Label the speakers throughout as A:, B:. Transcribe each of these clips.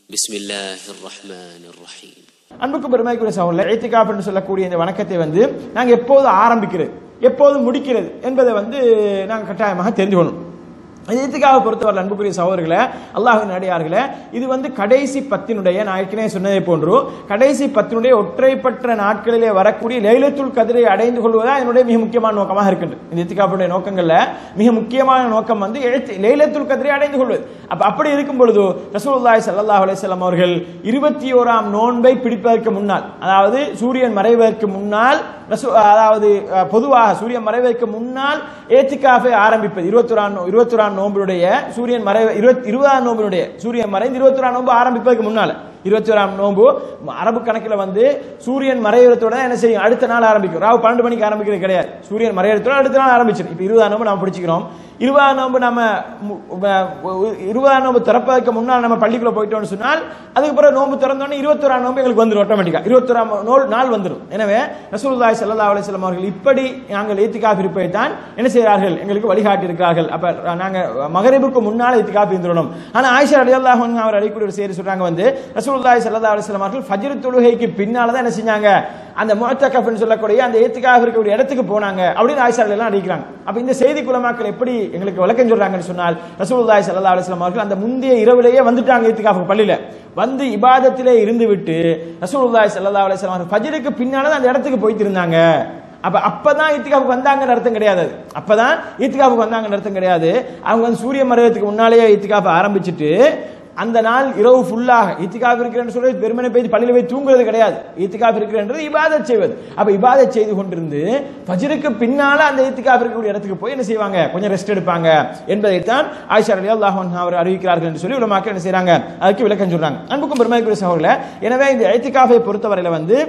A: بسم الله الرحمن الرحيم
B: அன்புக்கு பெருமைக்குரிய சகோதரர் ஏத்திகாப் என்று சொல்லக்கூடிய இந்த வணக்கத்தை வந்து நாங்கள் எப்போது ஆரம்பிக்கிறது எப்போது முடிக்கிறது என்பதை வந்து நாங்கள் கட்டாயமாக தெரிந்து கொள்ளணும் ஏத்திகாவை பொறுத்தவரை அன்புக்குரிய சகோதரர்களே அல்லாஹின் அடியார்களே இது வந்து கடைசி பத்தினுடைய நான் ஏற்கனவே சொன்னதை போன்று கடைசி பத்தினுடைய ஒற்றைப்பட்ட நாட்களிலே வரக்கூடிய லைலத்துல் கதிரை அடைந்து கொள்வதா என்னுடைய மிக முக்கியமான நோக்கமாக இருக்கின்றது இந்த இத்திகாப்புடைய நோக்கங்கள்ல மிக முக்கியமான நோக்கம் வந்து எழுத்து லைலத்துல் கதிரை அடைந்து கொள்வது அப்ப அப்படி இருக்கும் பொழுது ரசூலுல்லாஹி ஸல்லல்லாஹு அலைஹி வஸல்லம் அவர்கள் இருபத்தி ஓராம் நோன்பை பிடிப்பதற்கு முன்னால் அதாவது சூரியன் மறைவதற்கு முன்னால் ரசூ- அதாவது அஹ், பொதுவாக சூரியன் மறைவதற்கு முன்னால் ஏத்திகாஃபை ஆரம்பிப்பது இருபத்தொராம் இருபத்தொராம் நோம்பினுடைய சூரியன் மறைவு இருபத்தி இருபதாம் நோம்பினுடைய சூரியன் மறைந்து இருபத்தொராம் நோன்பு ஆரம்பிப்பதற்கு முன்னால இருபத்தி ஓராம் நோன்பு அரபு கணக்கில் வந்து சூரியன் மறைகிறதோட என்ன செய்யும் அடுத்த நாள் ஆரம்பிக்கும் ராவு பன்னெண்டு மணிக்கு ஆரம்பிக்கிறது கிடையாது சூரியன் மறைகிறதோட அடுத்த நாள் ஆரம்பிச்சிடும் இப்போ இருபதாம் நோம்பு நம்ம பிடிச்சிக்கிறோம் இருபதாம் நோம்பு நம்ம மு- வ- இருபதாம் நோம்பு திறப்பதற்கு முன்னால் நம்ம பள்ளிக்குள்ள போயிட்டோம்னு சொன்னால் அதுக்கு பிறகு நோம்பு திறந்தோடனே இருபத்தோராம் நோம்பு எங்களுக்கு வந்துடும் ஆட்டோமேட்டிக்கா இருபத்தோராம் நோல் நாள் வந்துடும் எனவே ரசூலுல்லாஹி ஸல்லல்லாஹு அலைஹி வஸல்லம் அவர்கள் இப்படி நாங்கள் இத்திகாஃப் இருப்பதை தான் என்ன செய்கிறார்கள் எங்களுக்கு வழிகாட்டி இருக்கிறார்கள் அப்ப நாங்க மகரிபுக்கு முன்னால் இத்திகாஃப் இருந்துடணும் ஆனா ஆயிஷா ரலியல்லாஹு அன்ஹா அவர் அடிக்கூடிய ஒரு செய்தி சொல்றாங்க வந்து ரசூலுல்லாஹி ஸல்லல்லாஹு அலைஹி வஸல்லம் அவர்கள் ஃபஜ்ர் தொழுகைக்கு பின்னால தான் என்ன செஞ்சாங்க அந்த முஅத்தகஃப்னு சொல்லக்கூடிய அந்த இத்திகாஃப் இருக்கக்கூடிய இடத்துக்கு போனாங்க அப்படின்னு ஆயிஷா எல்லாம் அடிக்கிறாங்க அப்ப இந்த செய்தி குலமாக்கள் எப்படி எங்களுக்கு விளக்கம் சொல்றாங்கன்னு சொன்னால் ரசூலுல்லாஹி ஸல்லல்லாஹு அலைஹி வஸல்லம் அவர்கள் அந்த முந்தைய இரவிலேயே வந்துட்டாங்க இத்திகாஃப் பள்ளியில வந்து இபாதத்திலே இருந்து விட்டு ரசூலுல்லாஹி ஸல்லல்லாஹு அலைஹி வஸல்லம் அவர்கள் ஃபஜ்ருக்கு பின்னால தான் அந்த இடத்துக்கு போயிட்டு இருந்தாங்க அப்ப அப்பதான் இத்திகாவுக்கு வந்தாங்கன்னு அர்த்தம் கிடையாது அது. அப்பதான் இத்திகாவுக்கு வந்தாங்கன்னு அர்த்தம் கிடையாது அவங்க வந்து சூரிய மறைவதுக்கு முன்னாலேயே இத்திகாஃபை ஆரம்பிச்சுட்டு அந்த நாள் இரவு ஃபுல்லாக இத்திகாஃப் இருக்கிறேன்னு சொல்லி பெருமனை போய் பள்ளியில் போய் தூங்குறது கிடையாது இத்திகாஃப் இருக்கிறன்றது இபாதத் செய்வது அப்ப இபாதத் செய்து கொண்டிருந்து ஃபஜ்ருக்கு பின்னால அந்த இத்திகாஃப் இருக்கக்கூடிய இடத்துக்கு போய் என்ன செய்வாங்க கொஞ்சம் ரெஸ்ட் எடுப்பாங்க என்பதைத்தான் ஆயிஷா ரலியல்லாஹு அன்ஹா அவர் அறிவிக்கிறார்கள் என்று சொல்லி உலமாக்கள் என்ன செய்றாங்க அதுக்கு விளக்கம் சொல்றாங்க அன்புக்கும் பெருமைக்குரிய சகோதரர்களே எனவே இந்த இத்திகாஃபை பொறுத்தவரையில வந்து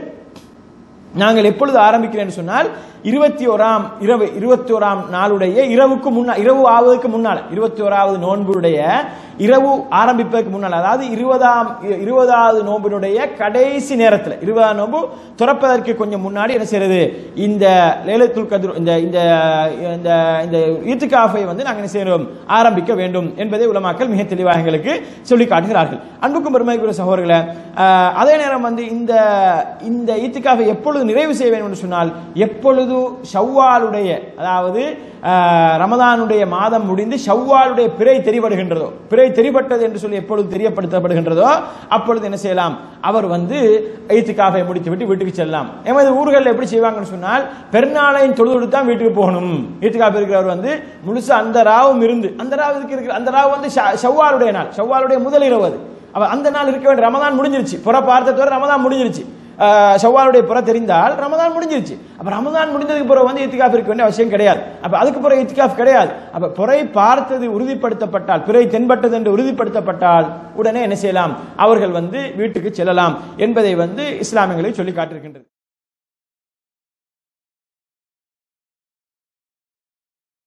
B: நாங்கள் எப்பொழுது ஆரம்பிக்கிறேன் என்று சொன்னால் இருபத்தி ஓராம் இரவு இருபத்தி ஓராம் நாளுடைய இரவுக்கு முன்னா இரவு ஆவதற்கு முன்னால் இருபத்தி ஓராவது நோன்புடைய இரவு ஆரம்பிப்பதற்கு முன்னால் அதாவது இருபதாம் இருபதாவது நோம்பினுடைய கடைசி நேரத்தில் இருபதாம் நோன்பு துறப்பதற்கு கொஞ்சம் முன்னாடி என்ன செய்யறது இந்த லேலத்துல் கதிர் இந்த இந்த இந்த இந்த ஈத்துக்காஃபை வந்து நாங்கள் என்ன செய்யணும் ஆரம்பிக்க வேண்டும் என்பதை உலமாக்கள் மிக தெளிவாக எங்களுக்கு சொல்லி காட்டுகிறார்கள் அன்புக்கும் பெருமைக்குரிய சகோதரர்களே ஆஹ், அதே நேரம் வந்து இந்த இந்த ஈத்துக்காஃபை எப்பொழுது நிறைவு செய்ய வேண்டும் என்று சொன்னால் எப்பொழுது ஷவ்வாலுடைய அதாவது ஆஹ், ரமதானுடைய மாதம் முடிந்து ஷவ்வாலுடைய பிறை தெரிபடுகின்றதோ பிறை தெரிபட்டது என்று சொல்லி எப்பொழுது தெரியப்படுத்தப்படுகின்றதோ அப்பொழுது என்ன செய்யலாம் அவர் வந்து ஈத்துக்காஃபை முடித்து விட்டு வீட்டுக்கு செல்லலாம் எமது ஊர்களில் எப்படி செய்வாங்கன்னு சொன்னால் பெருநாளையும் தொழுது தான் வீட்டுக்கு போகணும் ஈத்துக்காஃப் இருக்கிறவர் வந்து முழுசா அந்த ராவும் இருந்து அந்த ராவு இதுக்கு இருக்கிற அந்த ராவு வந்து ஷ- ஷவ்வாலுடைய நாள் ஷவ்வாலுடைய முதல் இரவு அது அப்ப அந்த நாள் இருக்க வேண்டிய ரமதான் முடிஞ்சிருச்சு புற பார்த்ததோட ரமதான் முடிஞ்சிருச்சு ஆஹ் ஷவ்வாலுடைய புற தெரிந்தால் ரமதான் முடிஞ்சிருச்சு அப்ப ரமதான் முடிந்ததுக்கு பிறகு வந்து இத்திகாஃப் இருக்க வேண்டிய அவசியம் கிடையாது அப்ப அதுக்கு பிறகு இத்திகாஃப் கிடையாது அப்ப புறை பார்த்தது உறுதிப்படுத்தப்பட்டால் பிறை தென்பட்டது என்று உறுதிப்படுத்தப்பட்டால் உடனே என்ன செய்யலாம் அவர்கள் வந்து வீட்டுக்கு செல்லலாம் என்பதை வந்து இஸ்லாமியங்களை சொல்லி காட்டிருக்கின்றது